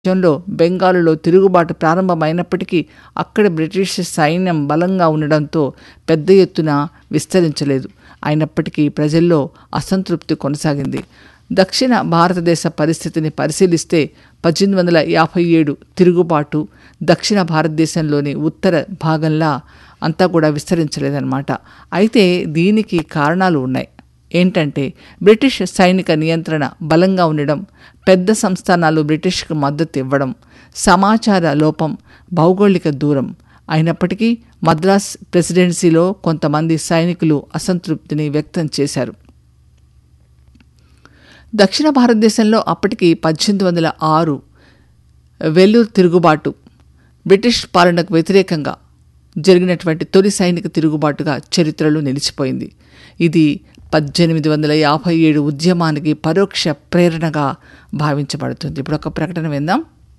నేపథ్యంలో బెంగాలులో తిరుగుబాటు ప్రారంభమైనప్పటికీ అక్కడ బ్రిటిష్ సైన్యం బలంగా ఉండడంతో పెద్ద ఎత్తున విస్తరించలేదు అయినప్పటికీ ప్రజల్లో అసంతృప్తి కొనసాగింది దక్షిణ భారతదేశ పరిస్థితిని పరిశీలిస్తే పద్దెనిమిది వందల యాభై ఏడు తిరుగుబాటు దక్షిణ భారతదేశంలోని ఉత్తర భాగంలా అంతా కూడా విస్తరించలేదన్నమాట అయితే దీనికి కారణాలు ఉన్నాయి ఏంటంటే బ్రిటిష్ సైనిక నియంత్రణ బలంగా ఉండడం పెద్ద సంస్థానాలు బ్రిటిష్కు మద్దతు ఇవ్వడం సమాచార లోపం భౌగోళిక దూరం అయినప్పటికీ మద్రాస్ ప్రెసిడెన్సీలో కొంతమంది సైనికులు అసంతృప్తిని వ్యక్తం చేశారు దక్షిణ భారతదేశంలో అప్పటికి పద్దెనిమిది వందల ఆరు వెల్లూరు తిరుగుబాటు బ్రిటిష్ పాలనకు వ్యతిరేకంగా జరిగినటువంటి తొలి సైనిక తిరుగుబాటుగా చరిత్రలో నిలిచిపోయింది ఇది పద్దెనిమిది వందల యాభై ఏడు ఉద్యమానికి పరోక్ష ప్రేరణగా భావించబడుతుంది ఇప్పుడు ఒక ప్రకటన విందాం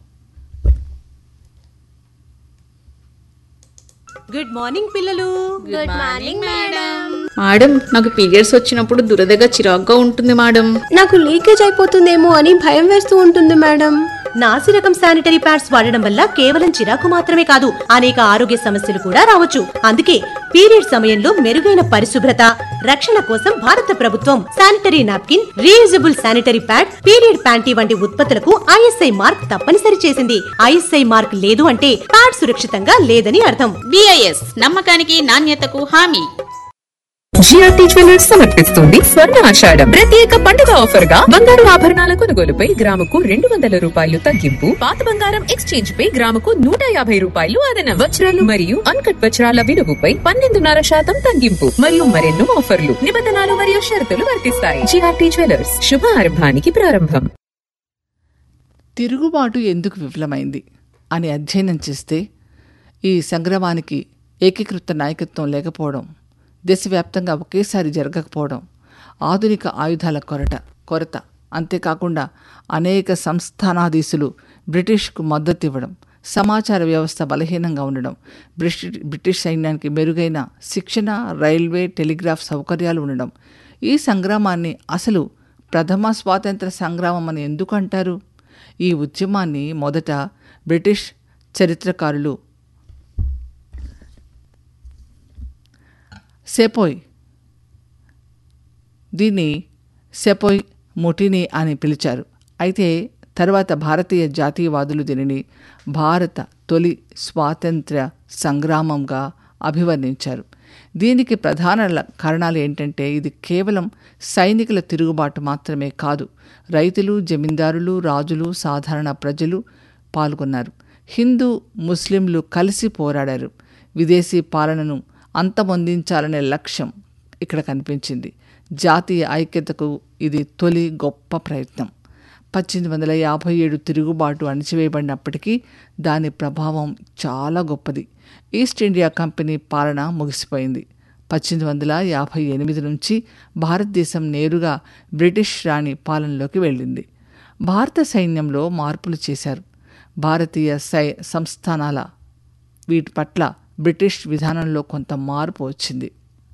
గుడ్ మార్నింగ్ పిల్లలు గుడ్ మార్నింగ్ మేడం మేడం నాకు పీరియడ్స్ వచ్చినప్పుడు దురదగా చిరాగ్గా ఉంటుంది మేడం నాకు లీకేజ్ అయిపోతుందేమో అని భయం వేస్తూ ఉంటుంది మేడం నాసి రకం శానిటరీ ప్యాడ్స్ వాడడం వల్ల కేవలం చిరాకు మాత్రమే కాదు అనేక ఆరోగ్య సమస్యలు కూడా రావచ్చు అందుకే పీరియడ్ సమయంలో మెరుగైన పరిశుభ్రత రక్షణ కోసం భారత ప్రభుత్వం sanitary napkin reusable sanitary pad period panty వంటి ఉత్పత్తులకు ఐఎస్ఐ మార్క్ తప్పనిసరి చేసింది ఐఎస్ఐ మార్క్ లేదు అంటే ప్యాడ్ సురక్షితంగా లేదని అర్థం బిఐఎస్ నమ్మకానికి నాణ్యతకు హామీ జిఆర్టీ జ్యువెలర్స్ సమర్పిస్తుంది స్వర్ణ ఆషాఢం ప్రత్యేక పండుగ ఆఫర్ గా బంగారు ఆభరణాల కొనుగోలుపై గ్రాముకు రెండు వందల రూపాయలు తగ్గింపు పాత బంగారం ఎక్స్చేంజ్ పై గ్రాముకు నూట యాభై రూపాయలు అదనం వజ్రాలు మరియు అన్కట్ వజ్రాల విలువపై పన్నెండున్నర శాతం తగ్గింపు మరియు మరెన్నో ఆఫర్లు నిబంధనలు మరియు షరతులు వర్తిస్తాయి జిఆర్టీ జ్యువెలర్స్ శుభ ఆరంభానికి ప్రారంభం తిరుగుబాటు ఎందుకు విఫలమైంది అని అధ్యయనం చేస్తే ఈ సంగ్రామానికి ఏకీకృత నాయకత్వం లేకపోవడం దేశవ్యాప్తంగా ఒకేసారి జరగకపోవడం ఆధునిక ఆయుధాల కొరట కొరత అంతేకాకుండా అనేక సంస్థానాధీశులు బ్రిటిష్కు మద్దతు ఇవ్వడం సమాచార వ్యవస్థ బలహీనంగా ఉండడం బ్రిటిష్ బ్రిటిష్ సైన్యానికి మెరుగైన శిక్షణ రైల్వే టెలిగ్రాఫ్ సౌకర్యాలు ఉండడం ఈ సంగ్రామాన్ని అసలు ప్రథమ స్వాతంత్ర సంగ్రామం అని ఎందుకు అంటారు ఈ ఉద్యమాన్ని మొదట బ్రిటిష్ చరిత్రకారులు సెపోయ్ దీన్ని సెపోయ్ ముటిని అని పిలిచారు అయితే తర్వాత భారతీయ జాతీయవాదులు దీనిని భారత తొలి స్వాతంత్ర్య సంగ్రామంగా అభివర్ణించారు దీనికి ప్రధాన ల- కారణాలు ఏంటంటే ఇది కేవలం సైనికుల తిరుగుబాటు మాత్రమే కాదు రైతులు జమీందారులు రాజులు సాధారణ ప్రజలు పాల్గొన్నారు హిందూ ముస్లింలు కలిసి పోరాడారు విదేశీ పాలనను అంతమొందించాలనే లక్ష్యం ఇక్కడ కనిపించింది జాతీయ ఐక్యతకు ఇది తొలి గొప్ప ప్రయత్నం పద్దెనిమిది వందల యాభై ఏడు తిరుగుబాటు అణిచివేయబడినప్పటికీ దాని ప్రభావం చాలా గొప్పది ఈస్ట్ ఇండియా కంపెనీ పాలన ముగిసిపోయింది పద్దెనిమిది వందల యాభై ఎనిమిది నుంచి భారతదేశం నేరుగా బ్రిటిష్ రాణి పాలనలోకి వెళ్ళింది భారత సైన్యంలో మార్పులు చేశారు భారతీయ సై సంస్థానాల వీటి పట్ల బ్రిటిష్ విధానంలో కొంత మార్పు వచ్చింది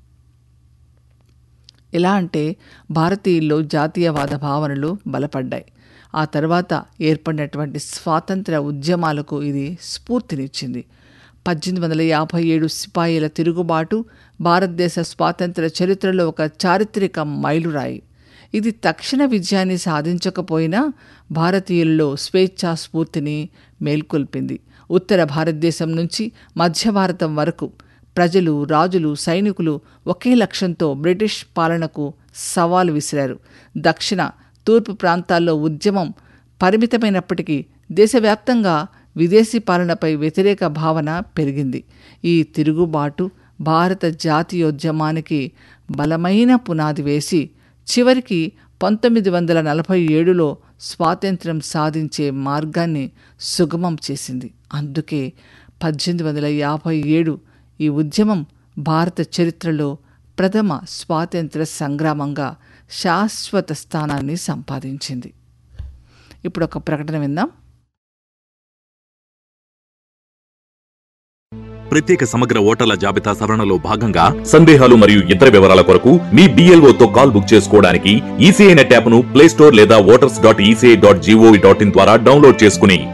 ఎలా అంటే భారతీయుల్లో జాతీయవాద భావనలు బలపడ్డాయి ఆ తర్వాత ఏర్పడినటువంటి స్వాతంత్ర ఉద్యమాలకు ఇది స్ఫూర్తినిచ్చింది పద్దెనిమిది వందల యాభై ఏడు సిపాయిల తిరుగుబాటు భారతదేశ స్వాతంత్ర చరిత్రలో ఒక చారిత్రక మైలురాయి ఇది తక్షణ విజయాన్ని సాధించకపోయినా భారతీయుల్లో స్వేచ్ఛా స్ఫూర్తిని మేల్కొల్పింది ఉత్తర భారతదేశం నుంచి మధ్య భారతం వరకు ప్రజలు రాజులు సైనికులు ఒకే లక్ష్యంతో బ్రిటిష్ పాలనకు సవాలు విసిరారు దక్షిణ తూర్పు ప్రాంతాల్లో ఉద్యమం పరిమితమైనప్పటికీ దేశవ్యాప్తంగా విదేశీ పాలనపై వ్యతిరేక భావన పెరిగింది ఈ తిరుగుబాటు భారత జాతీయోద్యమానికి బలమైన పునాది వేసి చివరికి పంతొమ్మిది వందల నలభై ఏడులో స్వాతంత్ర్యం సాధించే మార్గాన్ని సుగమం చేసింది అందుకే పద్దెనిమిది వందల యాభై ఏడు ఈ ఉద్యమం భారత చరిత్రలో ప్రథమ స్వాతంత్ర సంగ్రామంగా శాశ్వత స్థానాన్ని సంపాదించింది ఇప్పుడు ఒక ప్రకటన విందాం ప్రత్యేక సమగ్ర ఓటర్ల జాబితా సవరణలో భాగంగా సందేహాలు మరియు ఇతర వివరాల కొరకు మీ BLO తో కాల్ బుక్ చేసుకోవడానికి ఈసీఐ నెట్ యాప్ ను ప్లే స్టోర్ లేదా voters dot ECI dot GOV dot in ద్వారా డౌన్లోడ్ చేసుకుని